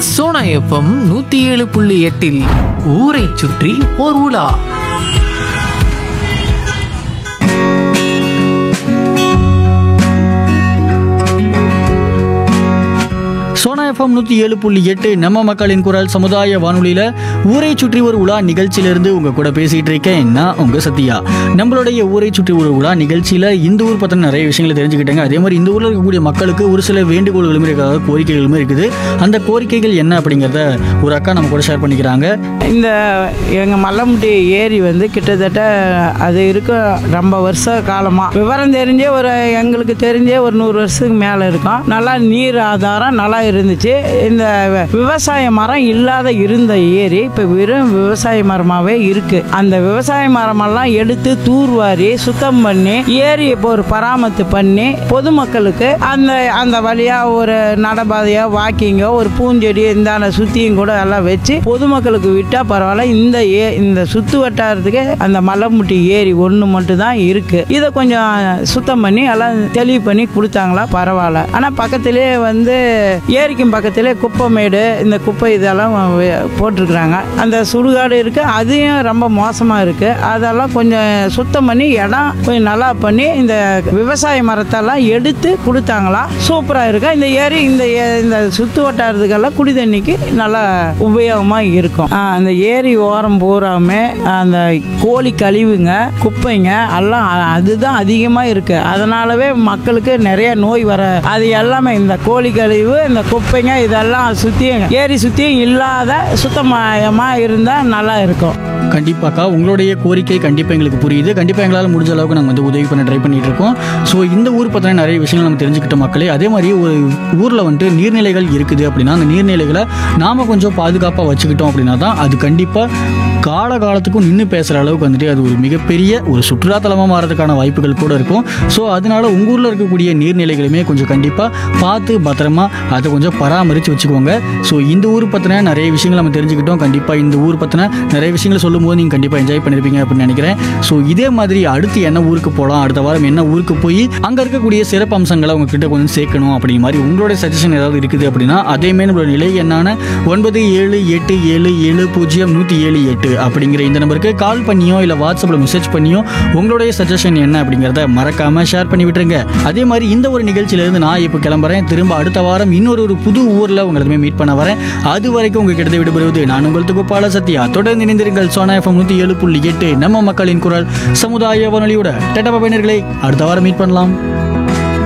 Sona FM நூத்தி ஏழு புள்ளி எட்டில் ஊரை சுற்றி ஓர் உலா சோனா எஃப்எம் நூற்றி ஏழு புள்ளி எட்டு நம்ம மக்களின் குரல் சமுதாய வானொலியில் ஊரை சுற்றி ஒரு உலா நிகழ்ச்சியிலிருந்து உங்கள் கூட பேசிகிட்டு இருக்கேன் நான் உங்கள் சத்யா நம்மளுடைய ஊரை சுற்றி ஒரு உலா நிகழ்ச்சியில் இந்த ஊர் பற்றின நிறைய விஷயங்களை தெரிஞ்சுக்கிட்டேங்க அதே மாதிரி இந்த ஊரில் இருக்கக்கூடிய மக்களுக்கு ஒரு சில வேண்டுகோள்களும் இருக்காது கோரிக்கைகளும் இருக்குது அந்த கோரிக்கைகள் என்ன அப்படிங்கிறத ஒரு அக்கா நம்ம கூட ஷேர் பண்ணிக்கிறாங்க இந்த எங்கள் மல்லமுட்டி ஏரி வந்து கிட்டத்தட்ட அது இருக்க ரொம்ப வருஷ காலமாக விவரம் தெரிஞ்சே ஒரு எங்களுக்கு தெரிஞ்சே ஒரு நூறு வருஷத்துக்கு மேலே இருக்கும் நல்லா நீர் ஆதாரம் நல்லா இருந்துச்சு இந்த வ- விவசாய மரம் இல்லாத இருந்த ஏரி இப்போ வெறும் விவசாய மரமாகவே இருக்கு அந்த விவசாய மரமெல்லாம் எடுத்து தூர்வாரி சுத்தம் பண்ணி ஏரி இப்போ ஒரு பராமத்து பண்ணி பொதுமக்களுக்கு அந்த அந்த வழியாக ஒரு நடபாதையோ வாக்கிங்கோ ஒரு பூஞ்செடி இந்தாண்ட சுற்றியும் கூட எல்லாம் வச்சு பொதுமக்களுக்கு விட்டால் பரவாயில்ல இந்த ஏ இந்த சுற்று வட்டாரத்துக்கு அந்த மலைமுட்டி ஏரி ஒன்று மட்டும் தான் இருக்குது இதை கொஞ்சம் சுத்தம் பண்ணி எல்லாம் தெளிவு பண்ணி கொடுத்தாங்களா பரவாயில்ல ஆனால் பக்கத்திலே வந்து ஏரிக்கும் பக்கத்திலே குப்பை மேடு இந்த குப்பை இதெல்லாம் வே- போட்டிருக்கிறாங்க அந்த சுடுகாடு இருக்குது அதையும் ரொம்ப மோசமாக இருக்குது அதெல்லாம் கொஞ்சம் சுத்தம் பண்ணி இடம் கொஞ்சம் நல்லா பண்ணி இந்த விவசாய மரத்தெல்லாம் எடுத்து கொடுத்தாங்களா சூப்பராக இருக்கு இந்த ஏரி இந்த ஏ- இந்த சுற்று வட்டாரத்துக்கெல்லாம் குடி தண்ணிக்கு நல்லா உபயோகமாக இருக்கும் ஆ, அந்த ஏரி ஓரம் பூராமே அந்த கோழி கழிவுங்க குப்பைங்க எல்லாம் அ- அதுதான் அதிகமாக இருக்கு அதனாலவே மக்களுக்கு நிறைய நோய் வர அது எல்லாமே இந்த கோழி கழிவு இந்த குப்பைங்க இதெல்லாம் சுற்றியும் ஏரி சுற்றியும் இல்லாத சுத்தமயமாக இருந்தால் நல்லா இருக்கும் கண்டிப்பாக்கா உங்களுடைய கோரிக்கை கண்டிப்பாக எங்களுக்கு புரியுது கண்டிப்பாக எங்களால் முடிஞ்ச அளவுக்கு நாங்கள் வந்து உதவி பண்ண ட்ரை பண்ணிட்டு இருக்கோம் ஸோ இந்த ஊர் பற்றின நிறைய விஷயங்கள் நம்ம தெரிஞ்சுக்கிட்ட மக்களே அதே மாதிரி ஒரு ஊரில் வந்துட்டு நீர்நிலைகள் இருக்குது அப்படின்னா அந்த நீர்நிலைகளை நாம் கொஞ்சம் பாதுகாப்பாக வச்சுக்கிட்டோம் அப்படின்னா தான் அது கண்டிப்பாக காலகாலத்துக்கும் நின்று பேசுகிற அளவுக்கு வந்துட்டு அது ஒரு மிகப்பெரிய ஒரு சுற்றுலாத்தலமாக மாறதுக்கான வாய்ப்புகள் கூட இருக்கும் ஸோ அதனால உங்கள் ஊரில் இருக்கக்கூடிய நீர்நிலைகளுமே கொஞ்சம் கண்டிப்பாக பார்த்து பத்திரமா அதை கொஞ்சம் பராமரித்து வச்சுக்கோங்க ஸோ இந்த ஊர் பற்றின நிறைய விஷயங்கள் நம்ம தெரிஞ்சுக்கிட்டோம் கண்டிப்பாக இந்த ஊர் பற்றின நிறைய விஷயங்களை சொல்லும்போது நீங்கள் கண்டிப்பாக என்ஜாய் பண்ணியிருப்பீங்க அப்படின்னு நினைக்கிறேன் ஸோ இதே மாதிரி அடுத்து என்ன ஊருக்கு போகலாம் அடுத்த வாரம் என்ன ஊருக்கு போய் அங்கே இருக்கக்கூடிய சிறப்பு அம்சங்களை உங்ககிட்ட கொஞ்சம் சேர்க்கணும் அப்படிங்கிற மாதிரி உங்களோட சஜஷன் ஏதாவது இருக்குது அப்படின்னா அதேமாரி நம்மளோட நிலை என்னான ஒன்பது ஏழு எட்டு ஏழு ஏழு பூஜ்ஜியம் நூற்றி ஏழு எட்டு அப்படிங்கிற இந்த நம்பருக்கு கால் பண்ணியோ இல்லை வாட்ஸ்அப்பில் மெசேஜ் பண்ணியோ உங்களுடைய சஜஷன் என்ன அப்படிங்கிறத மறக்காம ஷேர் பண்ணி விட்டுருங்க அதே மாதிரி இந்த ஒரு நிகழ்ச்சியிலேருந்து நான் இப்போ கிளம்புறேன் திரும்ப அடுத்த வாரம் இன்னொரு ஒரு புது ஊரில் உங்களை மீட் பண்ண வரேன் அது வரைக்கும் உங்ககிட்ட விடுபடுவது நான் உங்கள் தொகுப்பாள சத்யா தொடர்ந்து இணைந்திருங்கள் சோனா எஃப்எம் நூற்றி ஏழு புள்ளி எட்டு நம்ம மக்களின் குரல் சமுதாய வானொலியோட டெட்டா பயனர்களை அடுத்த வாரம் மீட் பண்ணலாம்